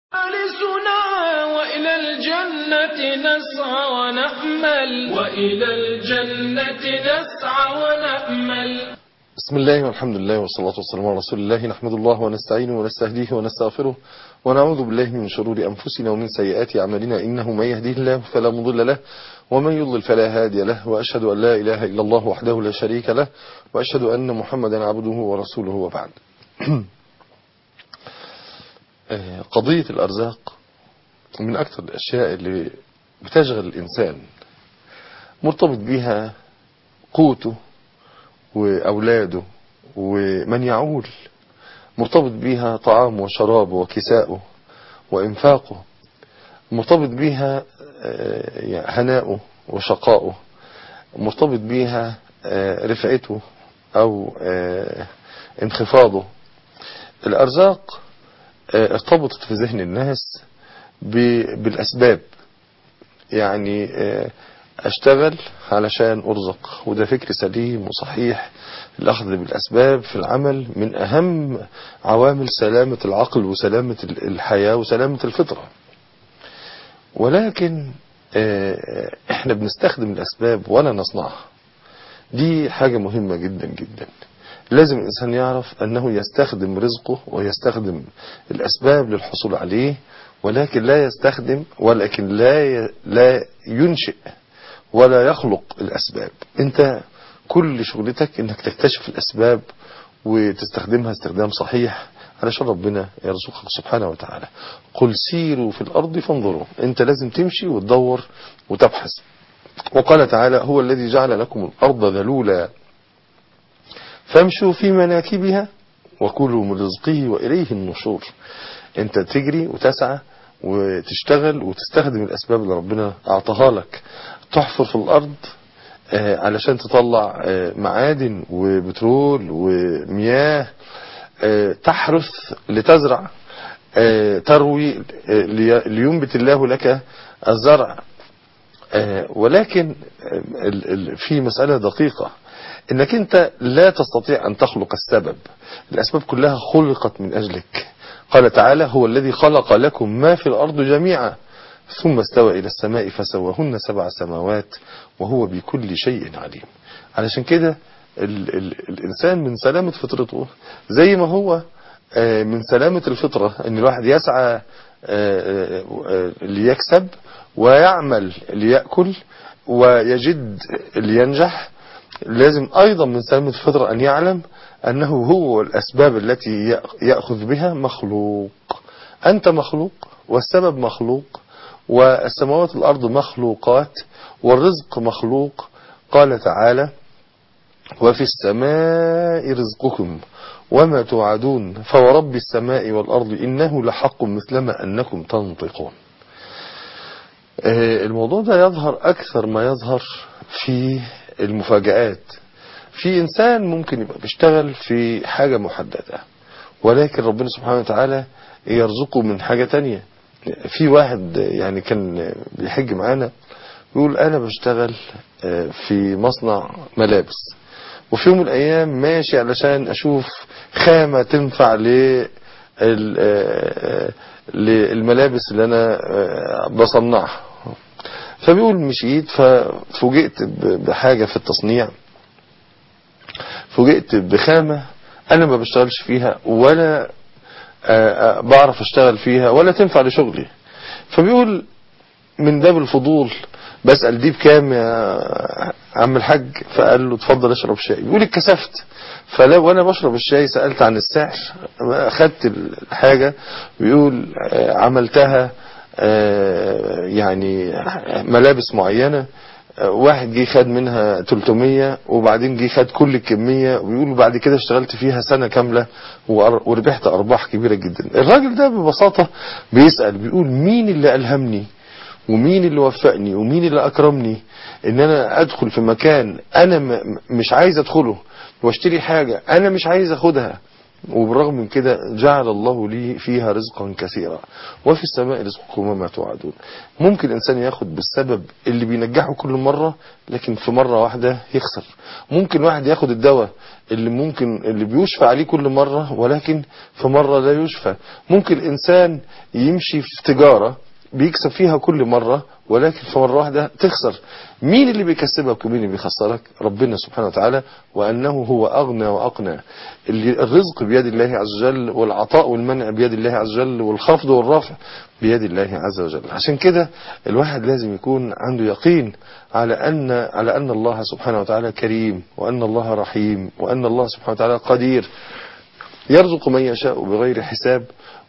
فارسنا وإلى الجنة نسعى ونأمل وإلى الجنة نسعى ونأمل بسم الله والحمد لله والصلاة والسلام على رسول الله نحمد الله ونستعينه ونستهديه ونستغفره ونعوذ بالله من شرور أنفسنا ومن سيئات أعمالنا إنه من يهديه الله فلا مضل له ومن يضلل فلا هادي له وأشهد أن لا إله إلا الله وحده لا شريك له وأشهد أن محمدا عبده ورسوله وبعد قضية الأرزاق من أكثر الأشياء اللي بتشغل الإنسان مرتبط بها قوته وأولاده ومن يعول مرتبط بها طعامه وشرابه وكساؤه وإنفاقه مرتبط بها هناؤه وشقاؤه مرتبط بها رفعته أو انخفاضه الأرزاق ارتبطت في ذهن الناس بالأسباب يعني اشتغل علشان ارزق وده فكر سليم وصحيح الاخذ بالاسباب في العمل من اهم عوامل سلامة العقل وسلامة الحياة وسلامة الفطرة ولكن احنا بنستخدم الاسباب ولا نصنعها دي حاجة مهمة جدا جدا لازم الانسان يعرف انه يستخدم رزقه ويستخدم الاسباب للحصول عليه ولكن لا يستخدم ولكن لا لا ينشئ ولا يخلق الأسباب انت كل شغلتك انك تكتشف الأسباب وتستخدمها استخدام صحيح علشان ربنا يرزقك سبحانه وتعالى قل سيروا في الأرض فانظروا انت لازم تمشي وتدور وتبحث وقال تعالى هو الذي جعل لكم الأرض ذلولا فامشوا في مناكبها وكلوا من رزقه وإليه النشور انت تجري وتسعى وتشتغل وتستخدم الأسباب اللي ربنا أعطاها لك تحفر في الأرض علشان تطلع معادن وبترول ومياه تحرث لتزرع تروي لينبت الله لك الزرع ولكن في مسألة دقيقة انك انت لا تستطيع ان تخلق السبب الاسباب كلها خلقت من اجلك قال تعالى هو الذي خلق لكم ما في الارض جميعا ثم استوى إلى السماء فسواهن سبع سماوات وهو بكل شيء عليم علشان كده ال ال الإنسان من سلامة فطرته زي ما هو من سلامة الفطرة أن الواحد يسعى ليكسب ويعمل ليأكل ويجد لينجح لازم أيضا من سلامة الفطرة أن يعلم أنه هو الأسباب التي يأخذ بها مخلوق أنت مخلوق والسبب مخلوق والسماوات والأرض مخلوقات والرزق مخلوق قال تعالى وفي السماء رزقكم وما توعدون فورب السماء والأرض إنه لحق مثلما أنكم تنطقون الموضوع ده يظهر أكثر ما يظهر في المفاجآت في إنسان ممكن يبقى بيشتغل في حاجة محددة ولكن ربنا سبحانه وتعالى يرزقه من حاجة تانية في واحد يعني كان بيحج معانا يقول انا بشتغل في مصنع ملابس وفي يوم من الايام ماشي علشان اشوف خامة تنفع للملابس اللي انا بصنعها فبيقول مشيت ففوجئت بحاجة في التصنيع فوجئت بخامة انا ما بشتغلش فيها ولا بعرف اشتغل فيها ولا تنفع لشغلي فبيقول من باب الفضول بسأل دي بكام يا عم الحاج فقال له اتفضل اشرب شاي بيقول اتكسفت فلو وانا بشرب الشاي سألت عن السعر اخدت الحاجة بيقول عملتها يعني ملابس معينة واحد جه خد منها 300 وبعدين جه خد كل الكمية ويقولوا بعد كده اشتغلت فيها سنة كاملة وربحت أرباح كبيرة جدا الراجل ده ببساطة بيسأل بيقول مين اللي ألهمني ومين اللي وفقني ومين اللي أكرمني ان انا ادخل في مكان انا مش عايز ادخله واشتري حاجة انا مش عايز اخدها وبالرغم من كده جعل الله لي فيها رزقا كثيرا وفي السماء رزقكم وما توعدون ممكن إنسان ياخد بالسبب اللي بينجحه كل مرة لكن في مرة واحدة يخسر ممكن واحد ياخد الدواء اللي ممكن اللي بيشفى عليه كل مرة ولكن في مرة لا يشفى ممكن الإنسان يمشي في تجارة بيكسب فيها كل مرة ولكن في مرة واحدة تخسر مين اللي بيكسبك ومين اللي بيخسرك ربنا سبحانه وتعالى وأنه هو أغنى وأقنى اللي الرزق بيد الله عز وجل والعطاء والمنع بيد الله عز وجل والخفض والرفع بيد الله عز وجل عشان كده الواحد لازم يكون عنده يقين على أن على أن الله سبحانه وتعالى كريم وأن الله رحيم وأن الله سبحانه وتعالى قدير يرزق من يشاء بغير حساب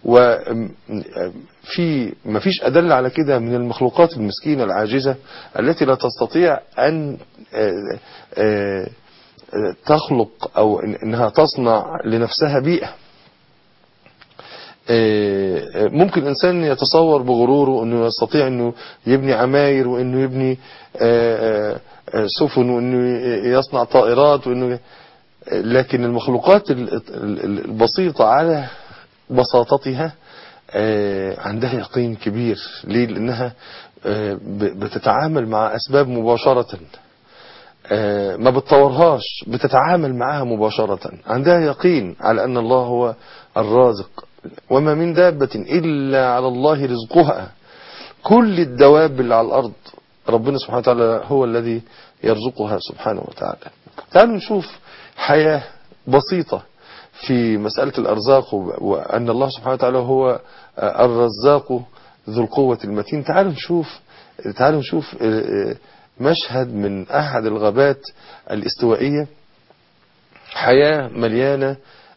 وفي ما فيش أدل على كده من المخلوقات المسكينة العاجزة التي لا تستطيع أن تخلق أو إنها تصنع لنفسها بيئة ممكن إنسان يتصور بغروره أنه يستطيع أنه يبني عماير وأنه يبني سفن وأنه يصنع طائرات وأنه لكن المخلوقات البسيطة على بساطتها عندها يقين كبير ليه لأنها بتتعامل مع أسباب مباشرة ما بتطورهاش بتتعامل معها مباشرة عندها يقين على أن الله هو الرازق وما من دابة إلا على الله رزقها كل الدواب اللي على الأرض ربنا سبحانه وتعالى هو الذي يرزقها سبحانه وتعالى تعالوا نشوف حياة بسيطة في مسألة الأرزاق وأن الله سبحانه وتعالى هو الرزاق ذو القوة المتين تعالوا نشوف تعالوا نشوف مشهد من أحد الغابات الاستوائية حياة مليانة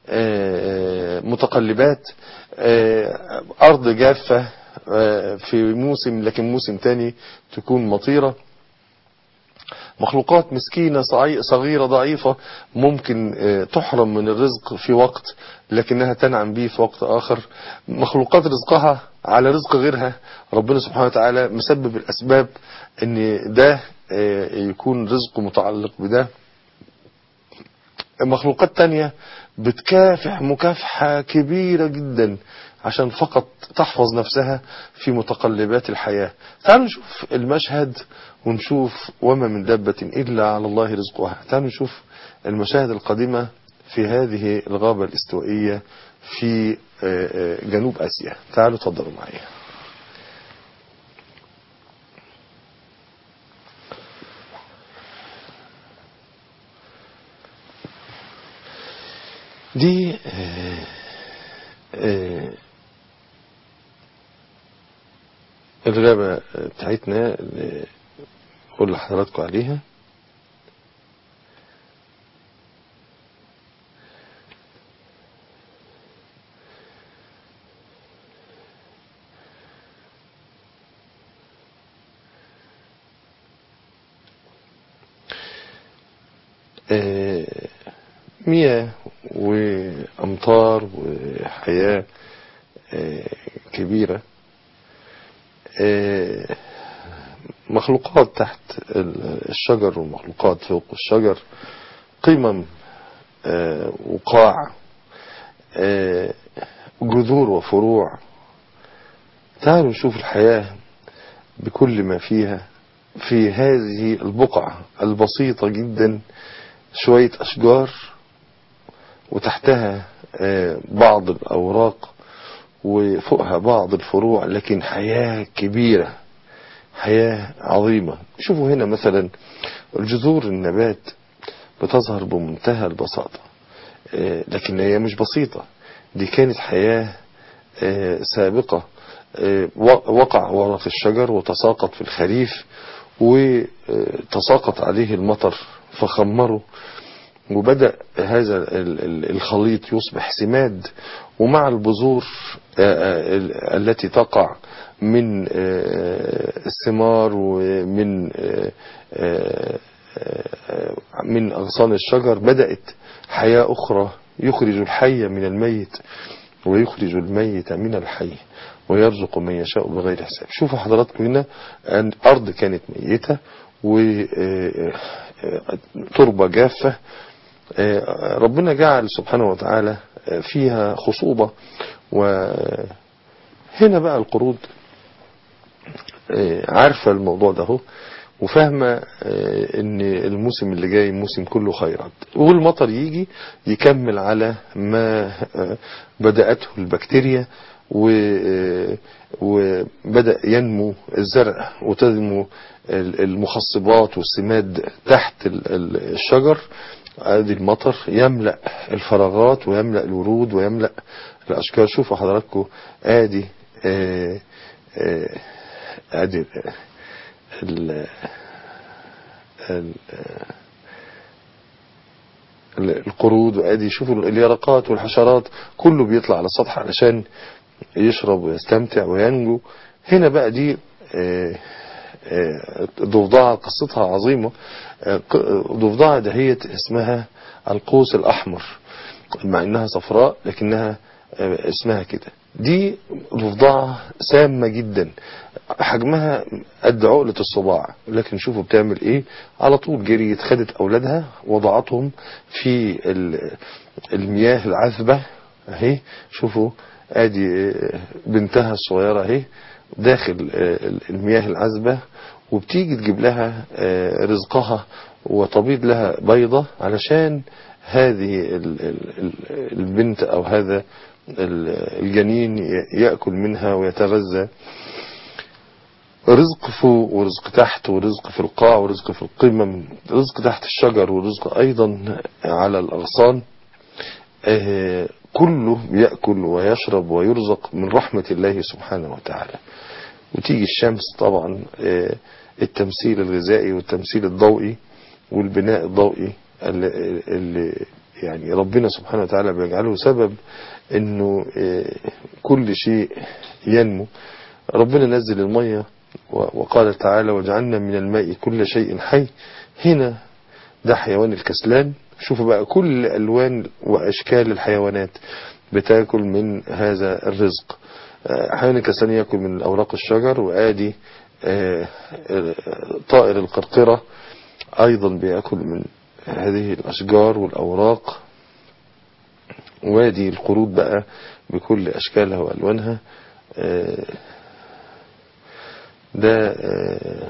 متقلبات أرض جافة في موسم لكن موسم تاني تكون مطيرة مخلوقات مسكينة صغيرة ضعيفة ممكن تحرم من الرزق في وقت لكنها تنعم به في وقت آخر مخلوقات رزقها على رزق غيرها ربنا سبحانه وتعالى مسبب الأسباب ان ده يكون رزق متعلق بده مخلوقات تانية بتكافح مكافحة كبيرة جدا عشان فقط تحفظ نفسها في متقلبات الحياة تعالوا نشوف المشهد ونشوف وما من دابة إلا على الله رزقها تعالوا نشوف المشاهد القديمة في هذه الغابة الاستوائية في جنوب آسيا تعالوا تفضلوا معي دي آآ آآ الغابة بتاعتنا اللي أقول لحضراتكم عليها مياه وأمطار وحياة كبيرة مخلوقات تحت الشجر ومخلوقات فوق الشجر قمم وقاع جذور وفروع تعالوا نشوف الحياة بكل ما فيها في هذه البقعة البسيطة جدا شوية أشجار وتحتها بعض الأوراق وفوقها بعض الفروع لكن حياة كبيرة حياة عظيمة شوفوا هنا مثلا الجذور النبات بتظهر بمنتهى البساطة لكن هي مش بسيطة دي كانت حياة سابقة وقع ورق الشجر وتساقط في الخريف وتساقط عليه المطر فخمره وبدأ هذا الخليط يصبح سماد ومع البذور التي تقع من الثمار ومن من أغصان الشجر بدأت حياة أخرى يخرج الحي من الميت ويخرج الميت من الحي ويرزق من يشاء بغير حساب شوفوا حضراتكم هنا الأرض كانت ميتة وتربة جافة آه، ربنا جعل سبحانه وتعالى آه، فيها خصوبة وهنا بقى القروض آه، عارفة الموضوع ده هو وفاهمة آه، ان الموسم اللي جاي موسم كله خيرات والمطر يجي يكمل على ما آه، بدأته البكتيريا و- آه، وبدأ ينمو الزرع وتنمو ال- المخصبات والسماد تحت ال- ال- الشجر ادي المطر يملأ الفراغات ويملأ الورود ويملأ الاشجار شوفوا حضراتكم ادي آه، آه، ادي ال ال ال- القرود وادي شوفوا اليرقات والحشرات كله بيطلع على السطح علشان يشرب ويستمتع وينجو هنا بقى دي آه، آه، ضفدعة قصتها عظيمة آه، ق- ضفدعة دهيت اسمها القوس الأحمر مع انها صفراء لكنها آه، اسمها كده دي ضفدعة سامة جدا حجمها قد عقلة الصباع لكن شوفوا بتعمل ايه على طول جريت خدت اولادها وضعتهم في ال- المياه العذبة اهي شوفوا ادي آه، بنتها الصغيرة اهي داخل آه، المياه العذبة وبتيجي تجيب لها آه، رزقها وتبيض لها بيضة علشان هذه ال- ال- ال- البنت او هذا ال- الجنين ي- يأكل منها ويتغذى رزق فوق ورزق تحت ورزق في القاع ورزق في القمم رزق تحت الشجر ورزق أيضا على الأغصان آه، كله يأكل ويشرب ويرزق من رحمة الله سبحانه وتعالى وتيجي الشمس طبعا آه، التمثيل الغذائي والتمثيل الضوئي والبناء الضوئي اللي, اللي يعني ربنا سبحانه وتعالى بيجعله سبب انه آه، كل شيء ينمو ربنا نزل المية و- وقال تعالى وجعلنا من الماء كل شيء حي هنا ده حيوان الكسلان شوفوا بقى كل ألوان وأشكال الحيوانات بتاكل من هذا الرزق آه، حيوان الكسلان يأكل من أوراق الشجر وآدي آه، آه، طائر القرقرة أيضا بيأكل من هذه الأشجار والأوراق وادي القرود بقى بكل أشكالها وألوانها آه، ده آه،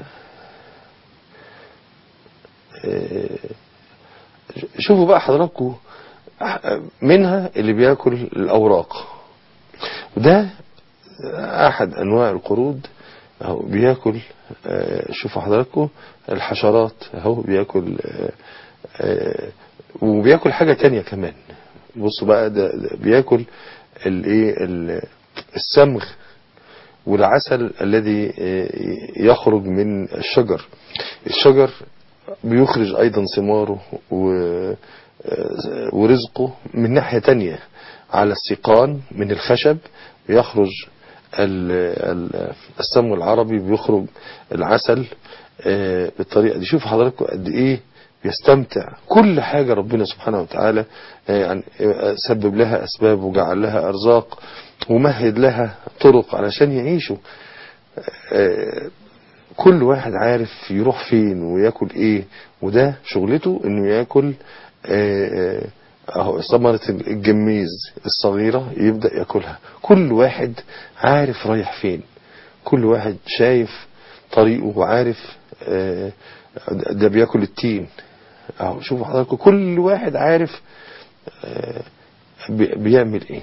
آه، شوفوا بقى حضراتكم منها اللي بياكل الأوراق وده أحد أنواع القرود أهو بياكل آه، شوفوا حضراتكم الحشرات أهو بياكل آه، آه، وبياكل حاجة تانية كمان بصوا بقى ده ده بياكل الايه ال- السمغ والعسل الذي آه، يخرج من الشجر الشجر بيخرج ايضا ثماره و- آه، ورزقه من ناحية تانية على السيقان من الخشب بيخرج ال- ال- السمو العربي بيخرج العسل آه، بالطريقة دي شوف حضراتكم قد ايه بيستمتع كل حاجة ربنا سبحانه وتعالى آه، يعني آه، سبب لها أسباب وجعل لها أرزاق ومهد لها طرق علشان يعيشوا آه، كل واحد عارف يروح فين وياكل ايه وده شغلته انه ياكل آه، آه، اهو ثمرة الجميز الصغيرة يبدأ ياكلها كل واحد عارف رايح فين كل واحد شايف طريقه وعارف آه، ده بياكل التين اهو شوفوا حضراتكم كل واحد عارف آه، بي- بيعمل ايه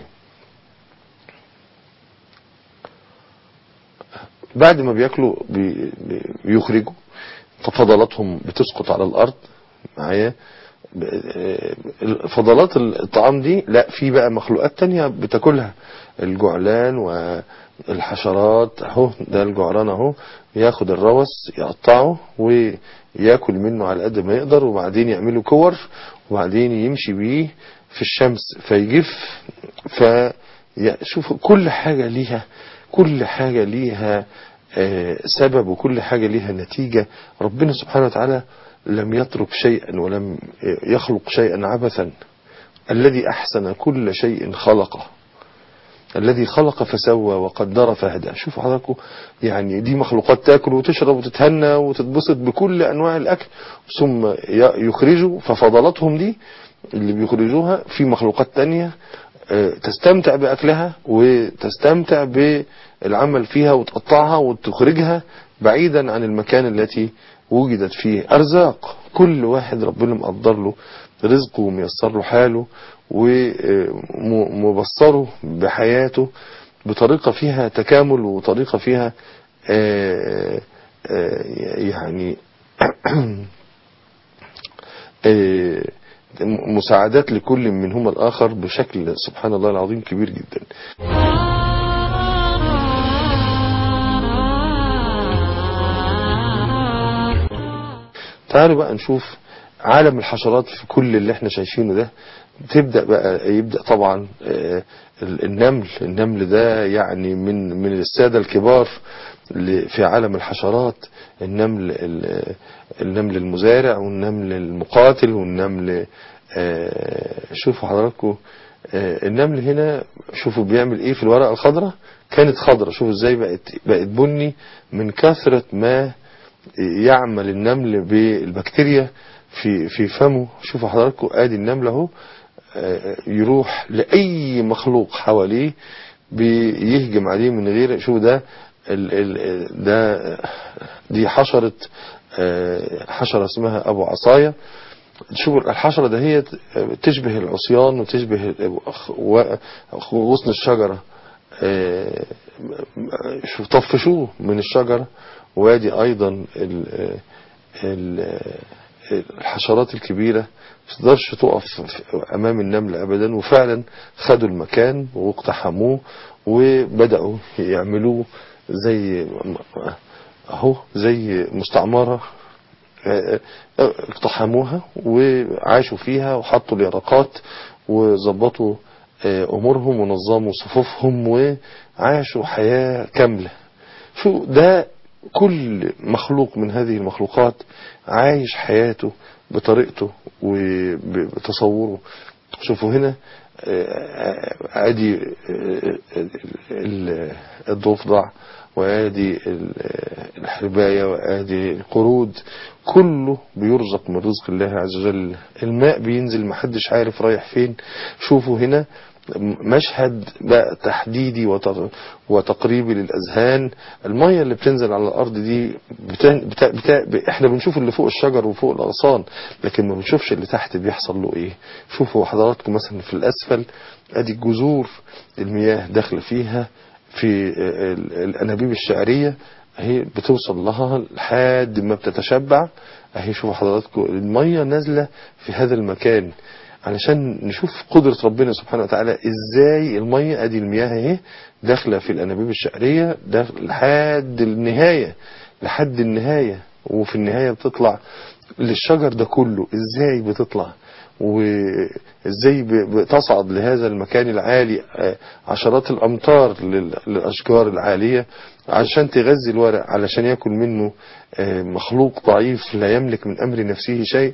بعد ما بياكلوا بي- بي- بيخرجوا ففضلاتهم بتسقط على الارض معايا ب- آه، فضلات الطعام دي لا في بقى مخلوقات تانية بتاكلها الجعلان والحشرات اهو ده الجعران اهو ياخد الروس يقطعه وياكل منه على قد ما يقدر وبعدين يعمله كور وبعدين يمشي بيه في الشمس فيجف فشوف كل حاجة ليها كل حاجة ليها آه، سبب وكل حاجة ليها نتيجة ربنا سبحانه وتعالى لم يترك شيئا ولم يخلق شيئا عبثا الذي أحسن كل شيء خلقه الذي خلق فسوى وقدر فهدى شوفوا حضراتكم يعني دي مخلوقات تاكل وتشرب وتتهنى وتتبسط بكل انواع الاكل ثم ي- يخرجوا ففضلاتهم دي اللي بيخرجوها في مخلوقات تانية تستمتع بأكلها وتستمتع بالعمل فيها وتقطعها وتخرجها بعيدا عن المكان التي وجدت فيه أرزاق كل واحد ربنا مقدر له رزقه وميسر له حاله ومبصره بحياته بطريقة فيها تكامل وطريقة فيها آآ آآ يعني مساعدات لكل منهما الآخر بشكل سبحان الله العظيم كبير جدا تعالوا بقى نشوف عالم الحشرات في كل اللي احنا شايفينه ده تبدأ بقى يبدأ طبعا النمل النمل ده يعني من من السادة الكبار في عالم الحشرات النمل النمل المزارع والنمل المقاتل والنمل شوفوا حضراتكم النمل هنا شوفوا بيعمل ايه في الورقة الخضراء كانت خضراء شوفوا ازاي بقت بقت بني من كثرة ما يعمل النمل بالبكتيريا في في فمه شوفوا حضراتكم ادي النمل اهو يروح لاي مخلوق حواليه بيهجم عليه من غير شوفوا ده ال ال ده دي حشرة حشرة اسمها ابو عصاية شوفوا الحشرة ده هي تشبه العصيان وتشبه غصن الشجرة شوف طفشوه من الشجرة وادي ايضا ال ال الحشرات الكبيرة تقدرش تقف امام النمل ابدا وفعلا خدوا المكان واقتحموه وبدأوا يعملوه زي اهو زي مستعمرة اقتحموها وعاشوا فيها وحطوا اليرقات وظبطوا امورهم ونظموا صفوفهم وعاشوا حياة كاملة شو ده كل مخلوق من هذه المخلوقات عايش حياته بطريقته وبتصوره شوفوا هنا ادي الضفدع وادي الحرباية وادي القرود كله بيرزق من رزق الله عز وجل الماء بينزل محدش عارف رايح فين شوفوا هنا مشهد بقى تحديدي وتقريبي للأذهان المية اللي بتنزل على الأرض دي بتا... بتا... بتا... احنا بنشوف اللي فوق الشجر وفوق الأغصان لكن ما بنشوفش اللي تحت بيحصل له ايه شوفوا حضراتكم مثلا في الأسفل ادي الجذور المياه داخله فيها في الأنابيب الشعرية اهي بتوصل لها لحد ما بتتشبع اهي شوفوا حضراتكم المية نازلة في هذا المكان علشان نشوف قدرة ربنا سبحانه وتعالى ازاي المية ادي المياه اهي داخلة في الانابيب الشعرية لحد النهاية لحد النهاية وفي النهاية بتطلع للشجر ده كله ازاي بتطلع وازاي بتصعد لهذا المكان العالي عشرات الامتار للاشجار العالية عشان تغذي الورق علشان ياكل منه مخلوق ضعيف لا يملك من امر نفسه شيء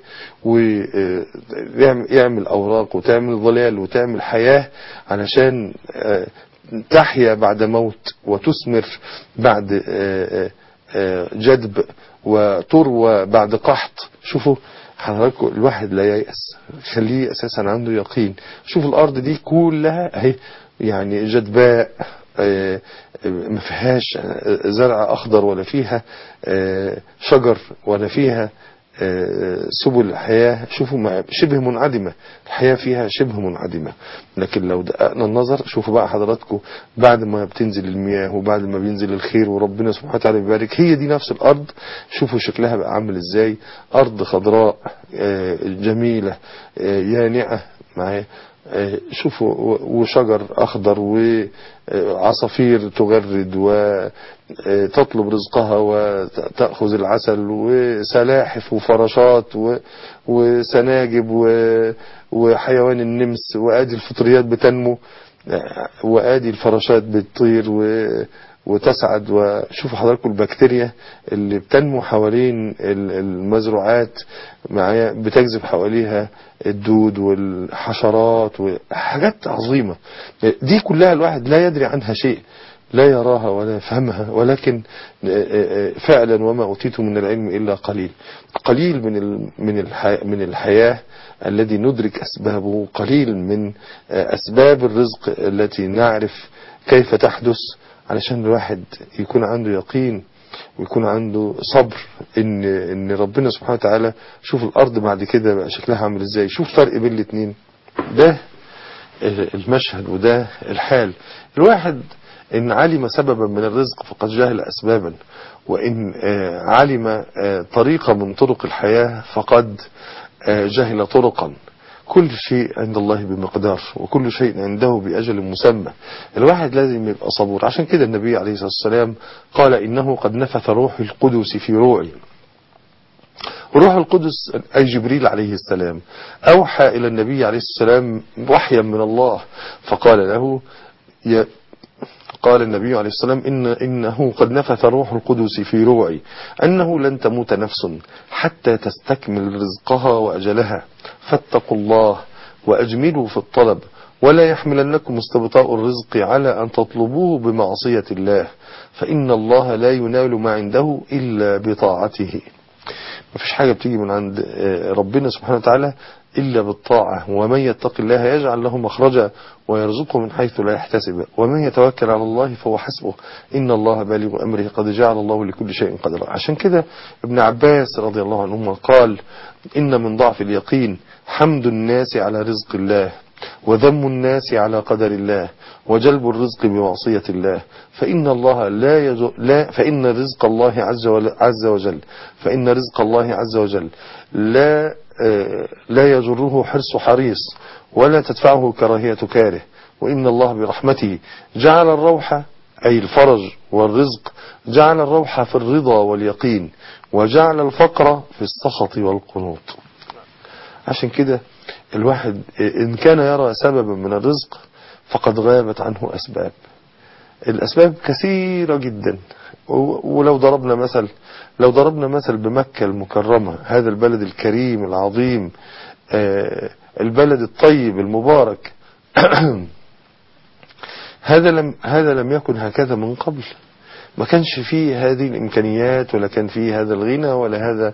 ويعمل اوراق وتعمل ظلال وتعمل حياة علشان تحيا بعد موت وتثمر بعد جدب وتروى بعد قحط شوفوا حضراتكم الواحد لا ييأس خليه اساسا عنده يقين شوف الارض دي كلها اهي يعني جدباء ما فيهاش زرع اخضر ولا فيها شجر ولا فيها سبل الحياة شوفوا شبه منعدمة الحياة فيها شبه منعدمة لكن لو دققنا النظر شوفوا بقى حضراتكم بعد ما بتنزل المياه وبعد ما بينزل الخير وربنا سبحانه وتعالى بيبارك هي دي نفس الأرض شوفوا شكلها بقى عامل ازاي أرض خضراء جميلة يانعة معايا شوفوا وشجر أخضر وعصافير تغرد وتطلب رزقها وتأخذ العسل وسلاحف وفراشات وسناجب وحيوان النمس وآدي الفطريات بتنمو وآدي الفراشات بتطير وتسعد وشوفوا حضراتكم البكتيريا اللي بتنمو حوالين المزروعات معايا بتجذب حواليها الدود والحشرات وحاجات عظيمة دي كلها الواحد لا يدري عنها شيء لا يراها ولا يفهمها ولكن فعلا وما أوتيت من العلم إلا قليل قليل من من من الحياة الذي ندرك أسبابه قليل من أسباب الرزق التي نعرف كيف تحدث علشان الواحد يكون عنده يقين ويكون عنده صبر ان ان ربنا سبحانه وتعالى شوف الارض بعد كده بقى شكلها عامل ازاي شوف فرق بين الاثنين ده المشهد وده الحال الواحد ان علم سببا من الرزق فقد جهل اسبابا وان علم طريقة من طرق الحياة فقد جهل طرقا كل شيء عند الله بمقدار وكل شيء عنده بأجل مسمى الواحد لازم يبقى صبور عشان كده النبي عليه الصلاة والسلام قال إنه قد نفث روح القدس في روعي روح القدس أي جبريل عليه السلام أوحى إلى النبي عليه السلام وحيا من الله فقال له يا قال النبي عليه السلام إن إنه قد نفث روح القدس في روعي أنه لن تموت نفس حتى تستكمل رزقها وأجلها فاتقوا الله وأجملوا في الطلب ولا يحملنكم استبطاء الرزق على أن تطلبوه بمعصية الله فإن الله لا ينال ما عنده إلا بطاعته ما فيش حاجة بتيجي من عند ربنا سبحانه وتعالى إلا بالطاعة ومن يتق الله يجعل له مخرجا ويرزقه من حيث لا يحتسب ومن يتوكل على الله فهو حسبه إن الله بالغ أمره قد جعل الله لكل شيء قدرا عشان كده ابن عباس رضي الله عنهما قال إن من ضعف اليقين حمد الناس على رزق الله وذم الناس على قدر الله وجلب الرزق بمعصية الله فإن الله لا, يجو لا فإن رزق الله عز, عز وجل فإن رزق الله عز وجل لا لا يجره حرص حريص ولا تدفعه كراهية كاره وإن الله برحمته جعل الروح أي الفرج والرزق جعل الروح في الرضا واليقين وجعل الفقر في السخط والقنوط عشان كده الواحد إن كان يرى سببا من الرزق فقد غابت عنه أسباب الأسباب كثيرة جدا ولو ضربنا مثل لو ضربنا مثل بمكة المكرمة هذا البلد الكريم العظيم البلد الطيب المبارك هذا لم هذا لم يكن هكذا من قبل ما كانش فيه هذه الإمكانيات ولا كان فيه هذا الغنى ولا هذا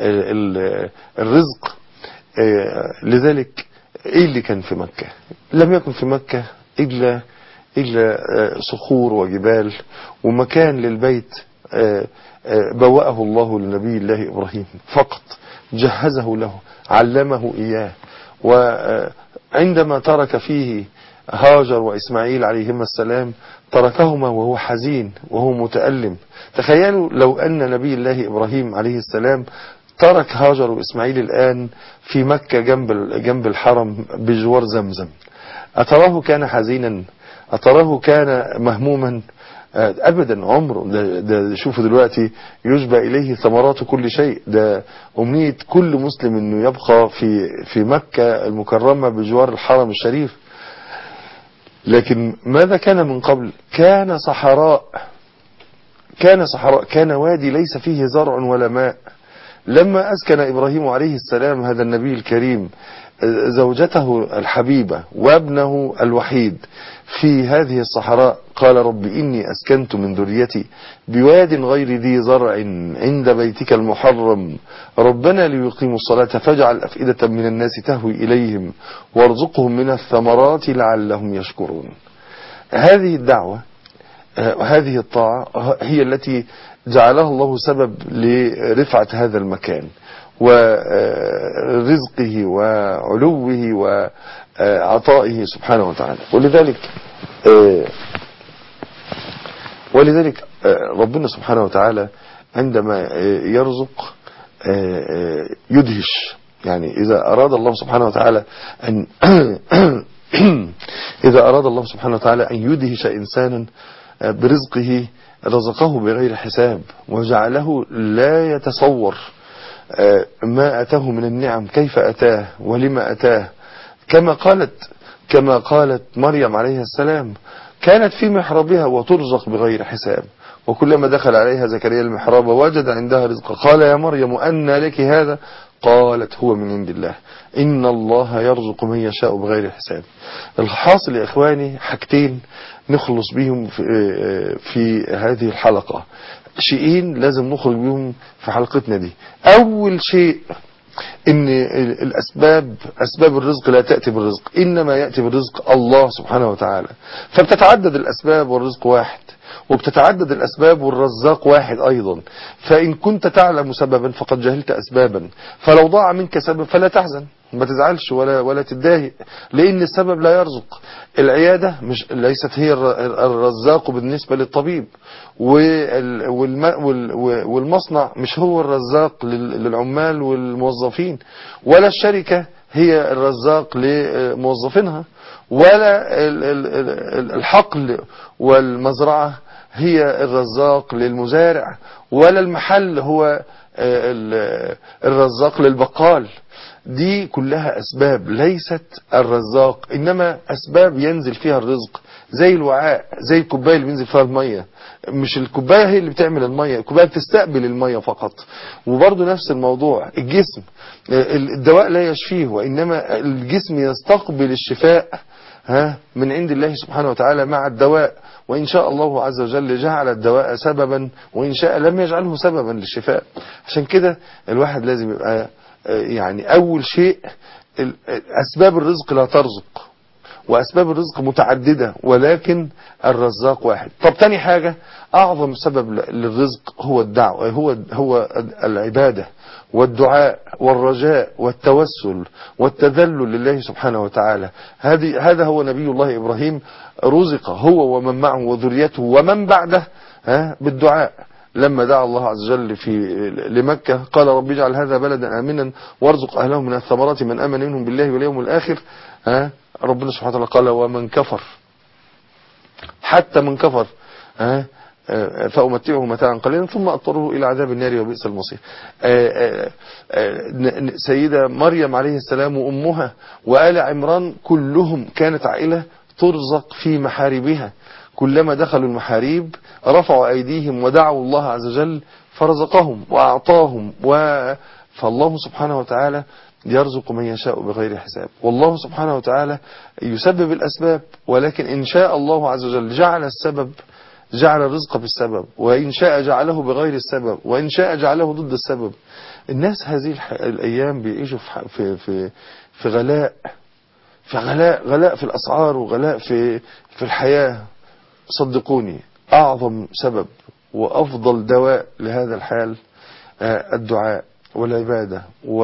الرزق لذلك ايه اللي كان في مكة لم يكن في مكة إلا إلا صخور وجبال ومكان للبيت بوأه الله لنبي الله إبراهيم فقط جهزه له علمه إياه وعندما ترك فيه هاجر وإسماعيل عليهما السلام تركهما وهو حزين وهو متألم تخيلوا لو أن نبي الله إبراهيم عليه السلام ترك هاجر وإسماعيل الآن في مكة جنب جنب الحرم بجوار زمزم أتراه كان حزينا أتراه كان مهموما أبدا عمره ده, ده شوفوا دلوقتي يشبع إليه ثمرات كل شيء ده أمنية كل مسلم أنه يبقى في في مكة المكرمة بجوار الحرم الشريف لكن ماذا كان من قبل كان صحراء كان صحراء كان وادي ليس فيه زرع ولا ماء لما أسكن إبراهيم عليه السلام هذا النبي الكريم زوجته الحبيبة وابنه الوحيد في هذه الصحراء قال رب إني أسكنت من ذريتي بواد غير ذي زرع عند بيتك المحرم ربنا ليقيموا الصلاة فاجعل أفئدة من الناس تهوي إليهم وارزقهم من الثمرات لعلهم يشكرون هذه الدعوة هذه الطاعة هي التي جعلها الله سبب لرفعة هذا المكان ورزقه وعلوه وعطائه سبحانه وتعالى ولذلك ولذلك ربنا سبحانه وتعالى عندما يرزق يدهش يعني إذا أراد الله سبحانه وتعالى أن إذا أراد الله سبحانه وتعالى أن يدهش إنسانا برزقه رزقه بغير حساب وجعله لا يتصور ما أتاه من النعم كيف أتاه ولما أتاه كما قالت كما قالت مريم عليه السلام كانت في محرابها وترزق بغير حساب وكلما دخل عليها زكريا المحراب وجد عندها رزقا قال يا مريم أن لك هذا قالت هو من عند الله إن الله يرزق من يشاء بغير حساب الحاصل يا إخواني حاجتين نخلص بيهم في, في هذه الحلقة شيئين لازم نخرج بيهم في حلقتنا دي أول شيء ان الاسباب اسباب الرزق لا تأتي بالرزق انما يأتي بالرزق الله سبحانه وتعالى فبتتعدد الاسباب والرزق واحد وبتتعدد الأسباب والرزاق واحد أيضا فإن كنت تعلم سببا فقد جهلت أسبابا فلو ضاع منك سبب فلا تحزن ما تزعلش ولا ولا تتضايق لأن السبب لا يرزق العيادة مش ليست هي الرزاق بالنسبة للطبيب والمصنع مش هو الرزاق للعمال والموظفين ولا الشركة هي الرزاق لموظفينها ولا الحقل والمزرعة هي الرزاق للمزارع ولا المحل هو الرزاق للبقال دي كلها أسباب ليست الرزاق إنما أسباب ينزل فيها الرزق زي الوعاء زي الكوباية اللي بينزل فيها المية مش الكوباية هي اللي بتعمل المية الكوباية بتستقبل المية فقط وبرضه نفس الموضوع الجسم الدواء لا يشفيه وإنما الجسم يستقبل الشفاء ها من عند الله سبحانه وتعالى مع الدواء وإن شاء الله عز وجل جعل الدواء سببا وإن شاء لم يجعله سببا للشفاء عشان كده الواحد لازم يبقى يعني أول شيء أسباب الرزق لا ترزق وأسباب الرزق متعددة ولكن الرزاق واحد طب تاني حاجة أعظم سبب للرزق هو الدعوة هو هو العبادة والدعاء والرجاء والتوسل والتذلل لله سبحانه وتعالى هذه هذا هو نبي الله إبراهيم رزق هو ومن معه وذريته ومن بعده ها بالدعاء لما دعا الله عز وجل في لمكة قال رب اجعل هذا بلدا آمنا وارزق أهله من الثمرات من آمن منهم بالله واليوم الآخر ها ربنا سبحانه وتعالى قال ومن كفر حتى من كفر ها فأمتعه متاعا قليلا ثم أضطره إلى عذاب النار وبئس المصير سيدة مريم عليه السلام وأمها وآل عمران كلهم كانت عائلة ترزق في محاربها كلما دخلوا المحاريب رفعوا أيديهم ودعوا الله عز وجل فرزقهم وأعطاهم و... فالله سبحانه وتعالى يرزق من يشاء بغير حساب والله سبحانه وتعالى يسبب الأسباب ولكن إن شاء الله عز وجل جعل السبب جعل الرزق بالسبب وإن شاء جعله بغير السبب وإن شاء جعله ضد السبب الناس هذه الأيام بيعيشوا في, في, في غلاء في غلاء غلاء في الأسعار وغلاء في, في الحياة صدقوني أعظم سبب وأفضل دواء لهذا الحال الدعاء والعبادة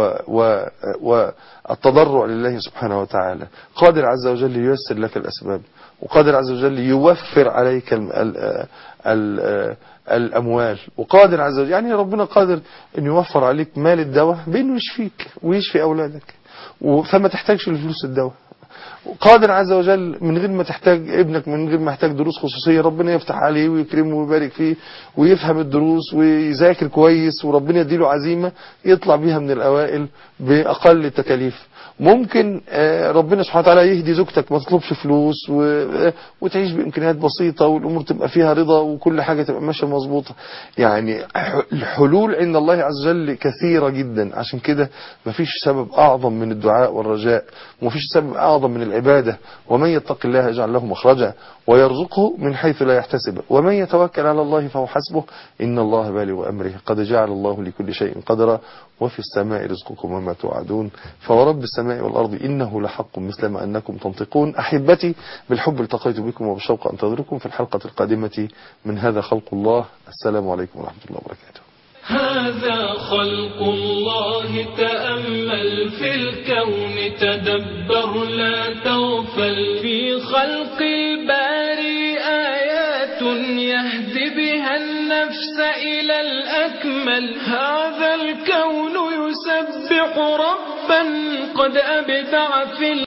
والتضرع لله سبحانه وتعالى قادر عز وجل ييسر لك الأسباب وقادر عز وجل يوفر عليك ال ال ال الأموال وقادر عز وجل يعني ربنا قادر أن يوفر عليك مال الدواء بأنه يشفيك ويشفي أولادك فما تحتاجش لفلوس الدواء قادر عز وجل من غير ما تحتاج ابنك من غير ما يحتاج دروس خصوصية ربنا يفتح عليه ويكرمه ويبارك فيه ويفهم الدروس ويذاكر كويس وربنا يديله عزيمة يطلع بيها من الأوائل بأقل التكاليف ممكن ربنا سبحانه وتعالى يهدي زوجتك ما تطلبش فلوس وتعيش بإمكانيات بسيطة والأمور تبقى فيها رضا وكل حاجة تبقى ماشية مظبوطة يعني الحلول عند الله عز وجل كثيرة جدا عشان كده مفيش سبب أعظم من الدعاء والرجاء ومفيش سبب أعظم من العبادة ومن يتق الله يجعل له مخرجا ويرزقه من حيث لا يحتسب ومن يتوكل على الله فهو حسبه إن الله بالغ أمره قد جعل الله لكل شيء قدرا وفي السماء رزقكم وما توعدون فورب السماء والأرض إنه لحق مثل ما أنكم تنطقون أحبتي بالحب التقيت بكم وبالشوق أنتظركم في الحلقة القادمة من هذا خلق الله السلام عليكم ورحمة الله وبركاته هذا خلق الله تأمل في الكون تدبر لا تغفل في خلق الباري آيات يهدي بها النفس إلى الأكمل هذا الكون يسبح ربا قد أبدع في